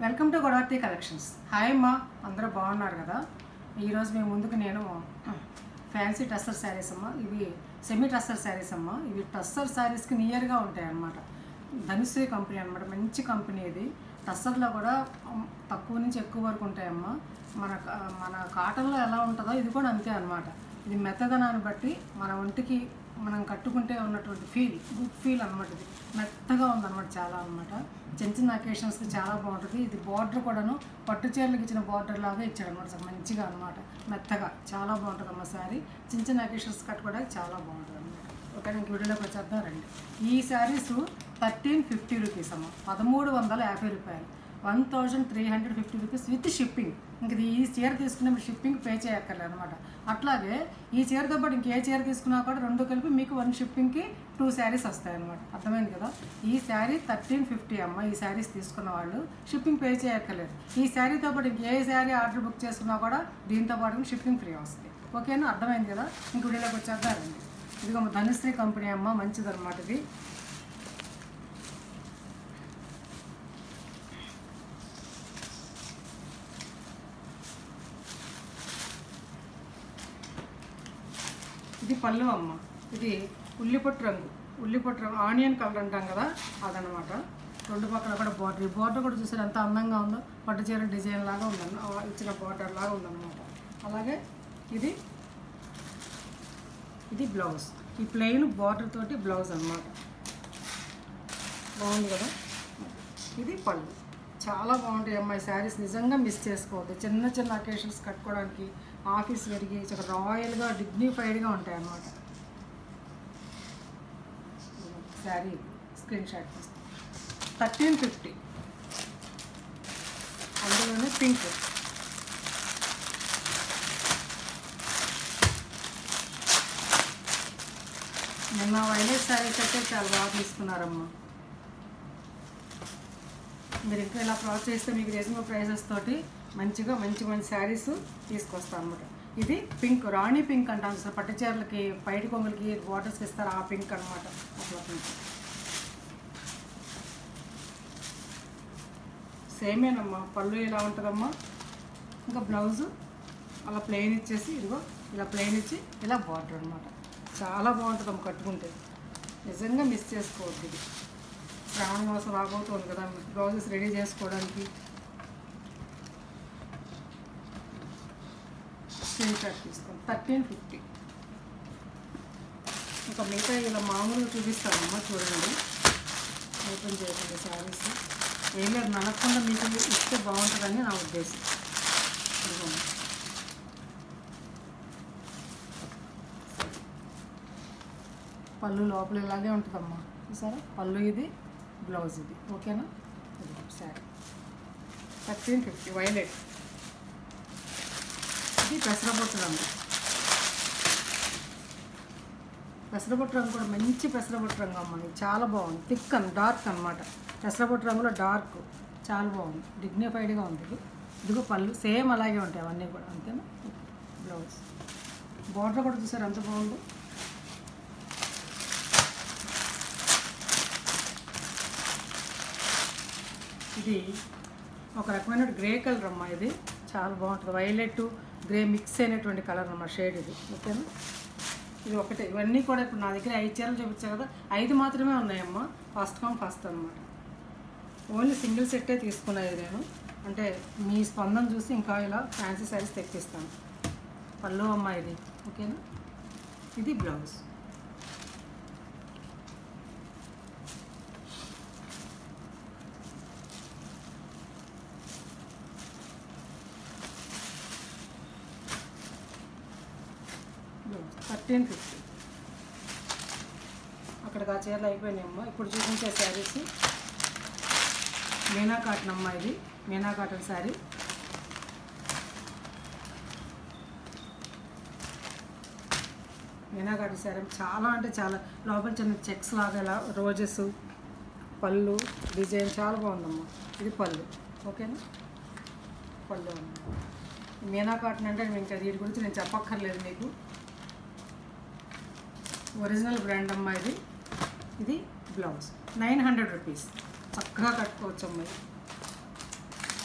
Welcome to Godavarthi collections hi అమ్మా అందరూ బాగున్నారు కదా ఈరోజు మేము ముందుకు నేను ఫ్యాన్సీ టస్సర్ శారీస్ అమ్మ ఇవి సెమీ టస్సర్ శారీస్ అమ్మ ఇవి టస్సర్ శారీస్కి నియర్గా ఉంటాయి అన్నమాట ధనుశ్రీ కంపెనీ అన్నమాట మంచి కంపెనీ ఇది టస్సర్లో కూడా ఉమ్, తక్కువ నుంచి ఎక్కువ వరకు ఉంటాయమ్మా మన కా- మన కాటన్లో ఎలా ఉంటుందో ఇది కూడా అంతే అన్నమాట ఇది మెత్తదనాన్ని బట్టి మన ఒంటికి మనం కట్టుకుంటే ఉన్నటువంటి ఫీల్ గుడ్ ఫీల్ అనమాట ఇది మెత్తగా ఉందన్నమాట చాలా అనమాట చిన్న చిన్న అకేషన్స్కి చాలా బాగుంటుంది ఇది బార్డర్ కూడాను పట్టు చీరలకు ఇచ్చిన బార్డర్ లాగా ఇచ్చాడు అనమాట మంచిగా అనమాట మెత్తగా చాలా బాగుంటుంది అమ్మ శారీ చిన్న చిన్న అకేషన్స్ కట్టుకోవడానికి చాలా బాగుంటుంది అనమాట ఓకే ఇంక వీడియోలోకి వచ్చేద్దాం రండి ఈ శారీస్ థర్టీన్ ఫిఫ్టీ రూపీస్ అమ్మ పదమూడు వందల యాభై రూపాయలు one thousand three hundred fifty rupees with shipping ఇంక ఇది ఈ చీర తీసుకున్న మీరు షిప్పింగ్ పే చేయక్కర్లేదు అనమాట అట్లాగే ఈ చీరతో పాటు ఇంకే చీర తీసుకున్నా కూడా రెండు కలిపి మీకు వన్ షిప్పింగ్కి టూ శారీస్ వస్తాయి అనమాట అర్థమైంది కదా ఈ శారీ థర్టీన్ ఫిఫ్టీ అమ్మ ఈ శారీస్ తీసుకున్న వాళ్ళు షిప్పింగ్ పే చేయక్కర్లేదు ఈ శారీతో పాటు ఇంకే శారీ ఆర్డర్ బుక్ చేసుకున్నా కూడా దీంతో పాటు షిప్పింగ్ ఫ్రీ వస్తుంది ఓకేనా అర్థమైంది కదా ఇంక వీడియోలోకి వచ్చేద్దారండి ఇదిగో మా ధనుశ్రీ కంపెనీ అమ్మ మంచిదన్నమాట ఇది ఇది పళ్ళు అమ్మ ఇది ఉల్లిపొట్టు రంగు ఉల్లిపొట్టు రంగు ఆనియన్ కలర్ అంటాం కదా అదనమాట రెండు పక్కన కూడా బార్డర్ ఈ బార్డర్ కూడా చూసారు ఎంత అందంగా ఉందో పట్టు చీర డిజైన్ లాగా ఉందన్న ఆ ఇచ్చిన బార్డర్ లాగా ఉందన్నమాట అలాగే ఇది ఇది బ్లౌజ్ ఈ ప్లెయిన్ బార్డర్ తోటి బ్లౌజ్ అన్నమాట బాగుంది కదా ఇది పళ్ళు చాలా బాగుంటాయి అమ్మాయి శారీస్ నిజంగా మిస్ చేసుకోవద్దు చిన్న చిన్న అకేషన్స్ కట్టుకోవడానికి ఆఫీస్ వెరిగి చాలా రాయల్గా డిగ్నిఫైడ్గా ఉంటాయి అన్నమాట శారీ స్క్రీన్ షాట్ తీస్తాను థర్టీన్ ఫిఫ్టీ అందులోనే పింక్ నిన్న వైలెట్ శారీస్ అయితే చాలా బాగా తీసుకున్నారమ్మా మీరు ఇంకా ఇలా ప్రోత్సహిస్తే మీకు రీజనబుల్ ప్రైసెస్ తోటి మంచిగా మంచి మంచి శారీస్ తీసుకొస్తాను అనమాట ఇది పింక్ రాణి పింక్ అంటాం సార్ పట్టు చీరలకి పైటి కొంగులకి బాటర్స్కి ఇస్తారు ఆ పింక్ అనమాట అట్లా పింక్ సేమేనమ్మా పళ్ళు ఇలా ఉంటుందమ్మా ఇంకా బ్లౌజు అలా ప్లెయిన్ ఇచ్చేసి ఇదిగో ఇలా ప్లెయిన్ ఇచ్చి ఇలా బార్డర్ అనమాట చాలా బాగుంటుందమ్మా కట్టుకుంటే నిజంగా మిస్ చేసుకోవద్దు ఇది శ్రావణ మాసం రాబోతుంది కదా బ్లౌజెస్ రెడీ చేసుకోవడానికి స్క్రీన్ షాట్ తీసుకోండి థర్టీన్ ఫిఫ్టీ ఇంకా మిగతా ఇలా మామూలుగా చూపిస్తానమ్మా చూడండి ఓపెన్ చేయకుండా శారీస్ ఏం లేదు ననకుండా మీకు ఇస్తే బాగుంటుందని నా ఉద్దేశం ఇదిగోండి. పళ్ళు లోపల ఇలాగే ఉంటుందమ్మా చూసారా పళ్ళు ఇది బ్లౌజ్ ఇది ఓకేనా ఇది శారీ థర్టీన్ ఫిఫ్టీ వైలెట్ ఇది పెసరబొట్టు రంగు పెసరబొట్టు రంగు కూడా మంచి పెసరబొట్టు రంగు అమ్మ ఇది చాలా బాగుంది థిక్ అని డార్క్ అనమాట పెసరబొట్టు రంగులో డార్క్ చాలా బాగుంది డిగ్నిఫైడ్గా ఉంది ఇది ఇదిగో పళ్ళు సేమ్ అలాగే ఉంటాయి అవన్నీ కూడా అంతేనా బ్లౌజ్ బార్డర్ కూడా చూసారు ఎంత బాగుందో ఇది ఒక రకమైన గ్రే కలర్ అమ్మా ఇది చాలా బాగుంటుంది వైలెట్ గ్రే మిక్స్ అయినటువంటి కలర్ అమ్మా షేడ్ ఇది ఓకేనా ఇది ఒకటే ఇవన్నీ కూడా ఇప్పుడు నా దగ్గర ఐదు చీరలు చూపించా కదా ఐదు మాత్రమే ఉన్నాయమ్మా ఫస్ట్ కమ్ ఫస్ట్ అనమాట ఓన్లీ సింగిల్ సెట్టే తీసుకున్నది నేను అంటే మీ స్పందన చూసి ఇంకా ఇలా ఫ్యాన్సీ శారీస్ తెప్పిస్తాను పళ్ళు అమ్మ ఇది ఓకేనా ఇది బ్లౌజ్ థర్టీన్ ఫిఫ్టీ అక్కడికి ఆ చీరలు అయిపోయినాయమ్మా ఇప్పుడు చూపించే శారీస్ మీనా కాటన్ అమ్మ ఇది మీనా కాటన్ శారీ మీనా కాటన్ శారీ చాలా అంటే చాలా లోపల చిన్న చెక్స్ లాగా ఇలా రోజెస్ పళ్ళు డిజైన్ చాలా బాగుందమ్మా ఇది పళ్ళు ఓకేనా పళ్ళు అమ్మా. మీనా కాటన్ అంటే ఇంకా వీటి గురించి నేను చెప్పక్కర్లేదు మీకు ఒరిజినల్ బ్రాండ్ అమ్మా ఇది ఇది బ్లౌజ్ నైన్ హండ్రెడ్ రూపీస్ చక్కగా కట్టుకోవచ్చు అమ్మాయి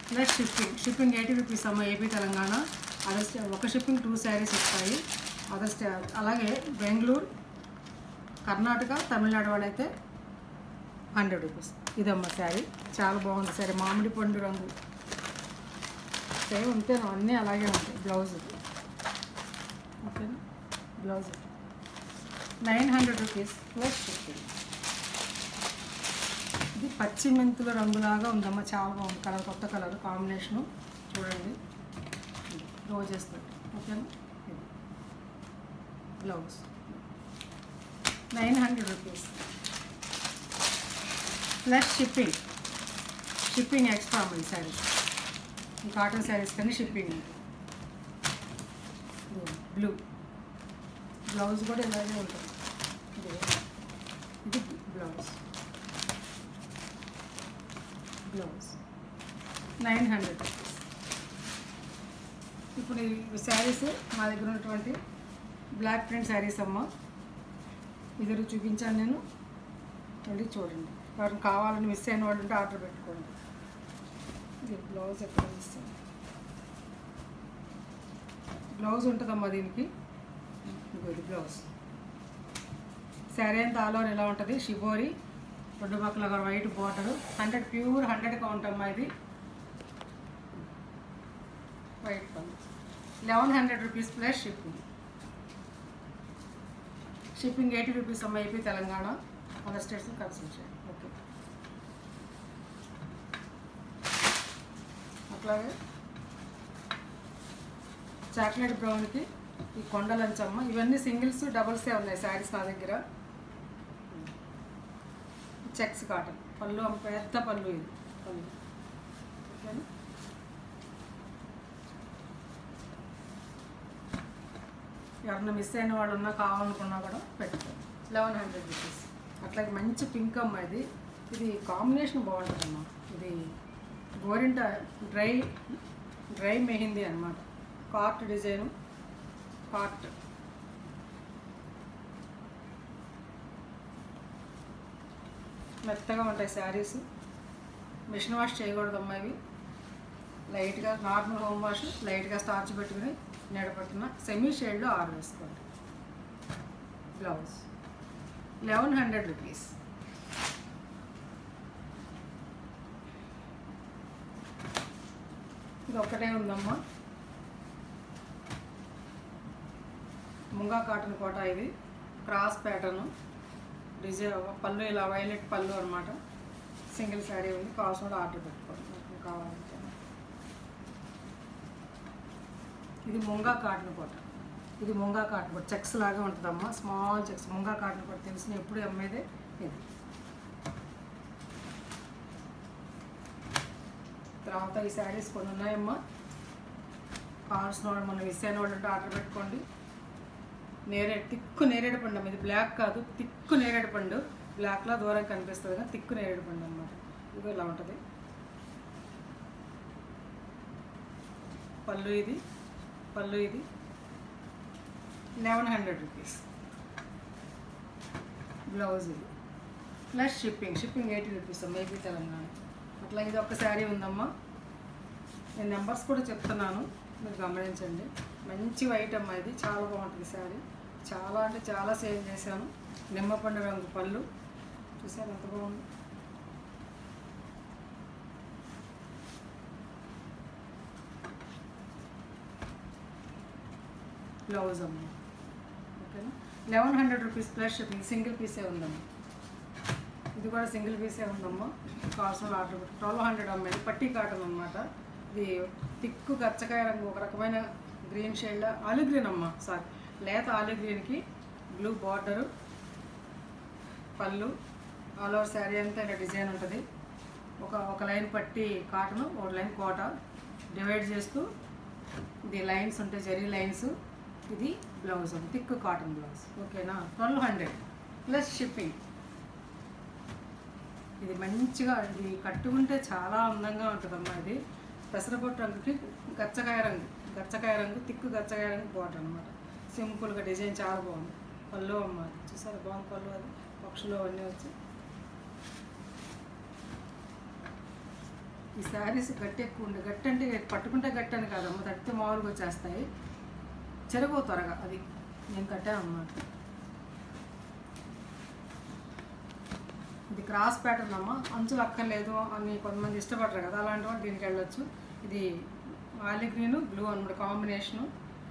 plus shipping shipping eighty rupees అమ్మ ఏపీ తెలంగాణ అదర్ స్టే ఒక షిప్పింగ్ టూ శారీస్ వస్తాయి అదర్ స్టే అలాగే బెంగళూరు కర్ణాటక తమిళనాడు వాళ్ళైతే హండ్రెడ్ రూపీస్ ఇదమ్మ శారీ చాలా బాగుంది శారీ మామిడి పండు రంగు సేమ్ ఉంటే అన్నీ అలాగే ఉంటాయి బ్లౌజ్ ఓకేనా blouse nine hundred rupees plus shipping ఇది పచ్చి మెంతుల రంగులాగా ఉందమ్మా చాలా బాగుంది కలర్ కొత్త కలర్ కాంబినేషను చూడండి రోజెస్ తోటి ఓకేనా ఇది blouse nine hundred rupees plus shipping shipping extra ఉంది శారీస్ ఈ కాటన్ శారీస్ కానీ షిప్పింగ్ బ్లూ బ్లౌజ్ కూడా ఇలాగే ఉంటుంది ఇది ఇది blouse blouse nine hundred rupees ఇప్పుడు ఈ శారీస్ మా దగ్గర ఉన్నటువంటి బ్లాక్ ప్రింట్ శారీస్ అమ్మ ఇద్దరు చూపించాను నేను వెళ్ళి చూడండి వారిని కావాలని మిస్ అయిన వాళ్ళు ఉంటే ఆర్డర్ పెట్టుకోండి ఇది బ్లౌజ్ ఎక్కడ ఇస్తాను బ్లౌజ్ ఉంటుందమ్మా దీనికి ఇదిగో ఇది బ్లౌజ్ శారీ అంతా ఆల్ ఓవర్ ఎలా ఉంటుంది షిబోరి రెండు పక్కల ఒక white border hundred pure hundred count అమ్మా ఇది వైట్ పళ్ళు eleven hundred rupees plus shipping shipping eighty rupees అమ్మ AP Telangana other states consult చేయండి ఓకే అట్లాగే చాక్లెట్ బ్రౌన్కి ఈ కొండ లంచమ్మ ఇవన్నీ సింగిల్స్ డబుల్సే ఉన్నాయి శారీస్ నా దగ్గర చెక్స్ కాటన్ పళ్ళు అమ్మ పెద్ద పళ్ళు ఇది పళ్ళు ఓకేనా ఎవరన్నా మిస్ అయిన వాళ్ళు ఉన్నా కావాలనుకున్నా కూడా పెట్టుకోండి లెవెన్ హండ్రెడ్ రూపీస్ అట్లాగే మంచి పింక్ అమ్మ ఇది ఇది కాంబినేషన్ బాగుంటుందమ్మా ఇది గోరింట డ్రై డ్రై మెహిందీ అనమాట కార్ట్ డిజైను కార్ట్ మెత్తగా ఉంటాయి శారీస్ మిషన్ వాష్ చేయకూడదమ్మా ఇవి లైట్గా నార్మల్ హోమ్ వాష్ లైట్గా స్టార్చ్ పెట్టుకుని నిలబెట్టిన సెమీ షేడ్లో ఆర్డర్ వేసుకోండి బ్లౌజ్ లెవెన్ హండ్రెడ్ రూపీస్ ఇది ఒక్కటే ఉందమ్మా ముంగా కాటన్ కోట ఇది క్రాస్ ప్యాటర్న్ డిజైన్ పళ్ళు ఇలా వైలెట్ పళ్ళు అనమాట సింగిల్ శారీ ఉంది కావాల్సిన కూడా ఆర్డర్ పెట్టుకోండి నాకు కావాలంటే ఇది ముంగా కాటన్ కోట ఇది ముంగా కాటన్ కోట చెక్స్ లాగా ఉంటుందమ్మా స్మాల్ చెక్స్ ముంగా కాటన్ కోట తెలిసిన ఎప్పుడు అమ్మేదే ఇది తర్వాత ఈ శారీస్ కొన్ని ఉన్నాయమ్మా కావాల్సిన వాళ్ళు మనం మిస్ అయిన వాళ్ళు ఉంటే ఆర్డర్ పెట్టుకోండి నేరేడు తిక్కు నేరేడు పండు అమ్మ ఇది బ్లాక్ కాదు తిక్కు నేరేడు పండు బ్లాక్లో దూరం కనిపిస్తుంది కానీ తిక్కు నేరేడు పండు అనమాట ఇది ఇలా ఉంటుంది పళ్ళు ఇది పళ్ళు ఇది లెవెన్ హండ్రెడ్ రూపీస్ బ్లౌజ్ ఇది plus shipping shipping eighty rupees maybe Telangana అట్లా ఇది ఒక శారీ ఉందమ్మా నేను నెంబర్స్ కూడా చెప్తున్నాను మీరు గమనించండి మంచి వైట్ అమ్మా ఇది చాలా బాగుంటుంది శారీ చాలా అంటే చాలా సేవ్ చేశాను నిమ్మపండు రంగు పళ్ళు చూసారు ఎంత బాగుంది బ్లౌజ్ అమ్మ ఓకేనా eleven hundred rupees plus shipping single పీసే ఉందమ్మా ఇది కూడా సింగిల్ పీసే ఉందమ్మా కావాల్సిన ఆర్డర్ పెట్టి ట్వెల్వ్ హండ్రెడ్ అమ్మ ఇది పట్టీ కాటన్ అనమాట ఇది తిక్కు గచ్చకాయ రంగు ఒక రకమైన గ్రీన్ షేడ్ ఆలివ్ గ్రీన్ అమ్మ సారీ లేత ఆలివ్ గ్రీన్కి బ్లూ బార్డరు పళ్ళు ఆల్ ఓవర్ శారీ అంతా ఇలా డిజైన్ ఉంటుంది ఒక ఒక లైన్ పట్టి కాటన్ ఒక లైన్ కోట డివైడ్ చేస్తూ ఇది లైన్స్ ఉంటాయి జరీ లైన్స్ ఇది బ్లౌజ్ ఉంది థిక్ కాటన్ బ్లౌజ్ ఓకేనా ట్వెల్వ్ హండ్రెడ్ ప్లస్ షిప్పింగ్ ఇది మంచిగా ఇది కట్టుకుంటే చాలా అందంగా ఉంటుందమ్మా ఇది పెసరపొట్టు రంగుకి గచ్చకాయ రంగు గచ్చకాయ రంగు తిక్కు గచ్చకాయ రంగు బాటర్ అనమాట సింపుల్గా డిజైన్ చాలా బాగుంది పళ్ళు అమ్మ అది. చూసారా బాగుంది పళ్ళు అది పక్షులు అవన్నీ వచ్చి ఈ శారీస్ గట్టి ఎక్కువ ఉండే గట్టి అంటే పట్టుకుంటే గట్టి అని కాదమ్మా తట్టితే మామూలుగా వచ్చేస్తాయి చెరగవు త్వరగా అది నేను కట్టాను అన్నమాట ఇది క్రాస్ ప్యాటర్న్ అమ్మ అంచులు అక్కర్లేదు అని కొంతమంది ఇష్టపడరు కదా అలాంటి వాళ్ళు దీనికి వెళ్ళొచ్చు ఇది ఆలి గ్రీన్ బ్లూ అనమాట కాంబినేషను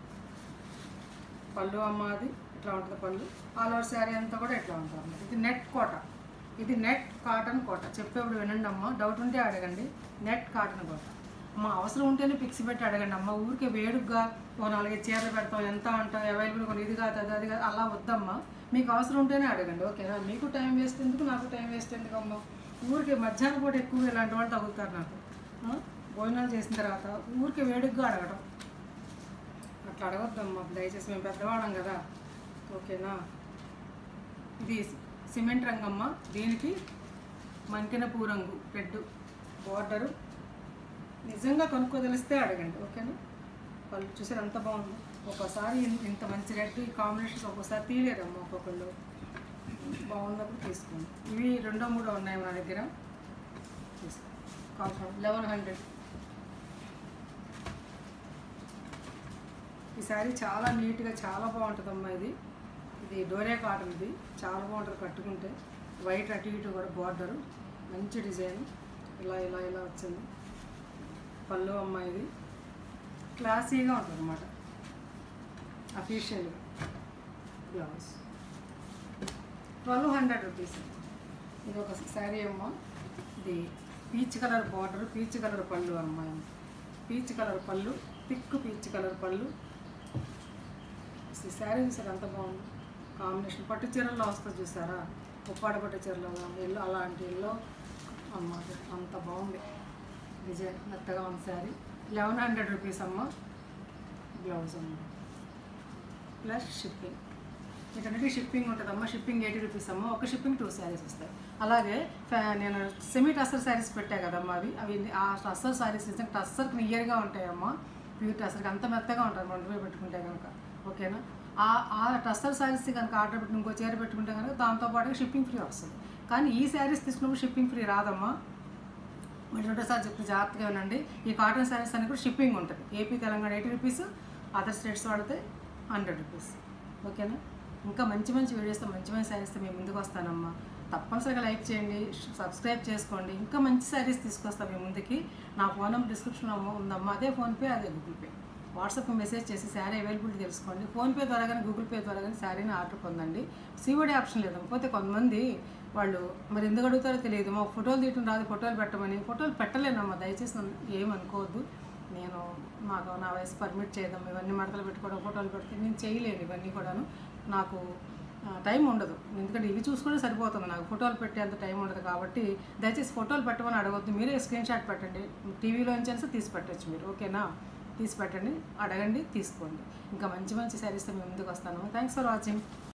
పళ్ళు అమ్మ అది ఇట్లా ఉంటుంది పళ్ళు ఆల్ ఓవర్ శారీ అంతా కూడా ఇట్లా ఉంటుంది అన్నమాట ఇది నెట్ కోట ఇది నెట్ కాటన్ కోట చెప్పేప్పుడు వినండి అమ్మ డౌట్ ఉంటే అడగండి నెట్ కాటన్ కోట అమ్మ అవసరం ఉంటేనే పిక్స్ పెట్టి అడగండి అమ్మ ఊరికే వేడుగ్గా ఓ నాలుగైదు చీరలు పెడతాం ఎంత అంటాం అవైలబుల్ కొన్ని ఇది కాదు అది అది కాదు అలా వద్దమ్మా మీకు అవసరం ఉంటేనే అడగండి ఓకేనా మీకు టైం వేస్ట్ ఎందుకు నాకు టైం వేస్ట్ ఎందుకు అమ్మ ఊరికే మధ్యాహ్నం పూట ఎక్కువ ఇలాంటి వాళ్ళు తగులుతారు నాకు ఆ? భోజనాలు చేసిన తర్వాత ఊరికే వేడుగ్గా అడగడం అట్లా అడగొద్దమ్మా దయచేసి మేము పెద్దవాళ్ళం కదా ఓకేనా ఇది సిమెంట్ రంగమ్మ దీనికి మంకిన పూ రంగు రెడ్ బార్డరు నిజంగా కొనుక్కోదలిస్తే అడగండి ఓకేనా వాళ్ళు చూసారు ఎంత బాగుంది ఒక్కోసారి ఇన్- ఇంత మంచి రెడ్ ఈ కాంబినేషన్స్ ఒక్కోసారి తీయలేరమ్మా ఒక్కొక్కళ్ళు బాగున్నప్పుడు తీసుకోండి ఇవి రెండో మూడో ఉన్నాయి మన దగ్గర తీసుకో లెవెన్ హండ్రెడ్ ఈ శారీ చాలా నీట్గా చాలా బాగుంటుందమ్మా ఇది ఇది డోరే కాటన్ ఇది చాలా బాగుంటుంది కట్టుకుంటే వైట్ అటు ఇటు కూడా బార్డరు మంచి డిజైన్ ఇలా ఇలా ఇలా వచ్చింది పళ్ళు అమ్మ ఇది క్లాసీగా ఉంటుంది అనమాట అఫీషియల్గా బ్లౌజ్ ట్వెల్వ్ హండ్రెడ్ రూపీస్ ఇది ఒక శారీ అమ్మ ఇది peach colour border peach colour పళ్ళు అమ్మ పీచ్ కలర్ పళ్ళు థిక్ పీచ్ కలర్ పళ్ళు ఈ శారీ చూసారు ఎంత బాగుంది కాంబినేషన్ పట్టు చీరల్లో వస్తుంది చూసారా ఉప్పాడ పట్టు చీరలో ఎల్లో అలాంటి ఎల్లో అన్నమాట అంత బాగుంది డిజైన్ మెత్తగా ఉంది శారీ లెవెన్ హండ్రెడ్ రూపీస్ అమ్మ బ్లౌజ్ అమ్మ ప్లస్ షిప్పింగ్ వీటన్నిటికీ షిప్పింగ్ ఉంటుందమ్మా షిప్పింగ్ ఎయిటీ రూపీస్ అమ్మ ఒక షిప్పింగ్ టూ శారీస్ వస్తాయి అలాగే ఫ్యా- నేను సెమీ టస్సర్ శారీస్ పెట్టా కదమ్మా అవి అవి ఆ టస్సర్ శారీస్ నిజంగా టస్సర్కి నియర్గా ఉంటాయమ్మా ప్యూర్ టస్సర్కి అంత మెత్తగా ఉంటుంది మనం రూపాయి పెట్టుకుంటే కనుక ఓకేనా ఆ ఆ టస్సర్ శారీస్ కనుక ఆర్డర్ పెట్టి ఇంకో చీర పెట్టుకుంటే కనుక దాంతో పాటుగా షిప్పింగ్ ఫ్రీ వస్తుంది కానీ ఈ శారీస్ తీసుకున్నప్పుడు షిప్పింగ్ ఫ్రీ రాదమ్మా మీరు ఒకటోసారి చెప్తే జాగ్రత్తగా వినండి ఈ కాటన్ శారీస్ అన్ని కూడా షిప్పింగ్ ఉంటుంది AP Telangana eighty rupees other states వాడితే హండ్రెడ్ రూపీస్ ఓకేనా ఇంకా మంచి మంచి వీడియోస్తో మంచి మంచి శారీస్తో మేము ముందుకు వస్తానమ్మా తప్పనిసరిగా లైక్ చేయండి సబ్స్క్రైబ్ చేసుకోండి ఇంకా మంచి శారీస్ తీసుకొస్తాం మీ ముందుకి నా ఫోన్ నెంబర్ డిస్క్రిప్షన్లో ఉందమ్మా అదే ఫోన్పే అదే గూగుల్ పే వాట్సాప్ మెసేజ్ చేసి శారీ అవైలబిలిటీ తెలుసుకోండి ఫోన్పే ద్వారా కానీ గూగుల్ పే ద్వారా కానీ శారీని ఆర్డర్ పొందండి సిఓడి ఆప్షన్ లేదు పోతే కొంతమంది వాళ్ళు మరి ఎందుకు అడుగుతారో తెలియదు మా ఫోటోలు తీయటం రాదు ఫోటోలు పెట్టమని ఫోటోలు పెట్టలేనమ్మా దయచేసి నన్ను ఏమనుకోవద్దు నేను నాకు నా వయసు పర్మిట్ చేయదాం ఇవన్నీ మడతలు పెట్టుకోవడం ఫోటోలు పెడితే నేను చేయలేను ఇవన్నీ కూడాను నాకు ఆ, టైం ఉండదు ఎందుకంటే ఇవి చూసుకుంటే సరిపోతుంది నాకు ఫోటోలు పెట్టేంత టైం ఉండదు కాబట్టి దయచేసి ఫోటోలు పెట్టమని అడగొద్దు మీరే స్క్రీన్ షాట్ పెట్టండి టీవీలోంచి తీసి పెట్టచ్చు మీరు ఓకేనా తీసి పెట్టండి అడగండి తీసుకోండి ఇంకా మంచి మంచి శారీస్తో మేము ముందుకు వస్తాను థ్యాంక్స్ ఫర్ వాచింగ్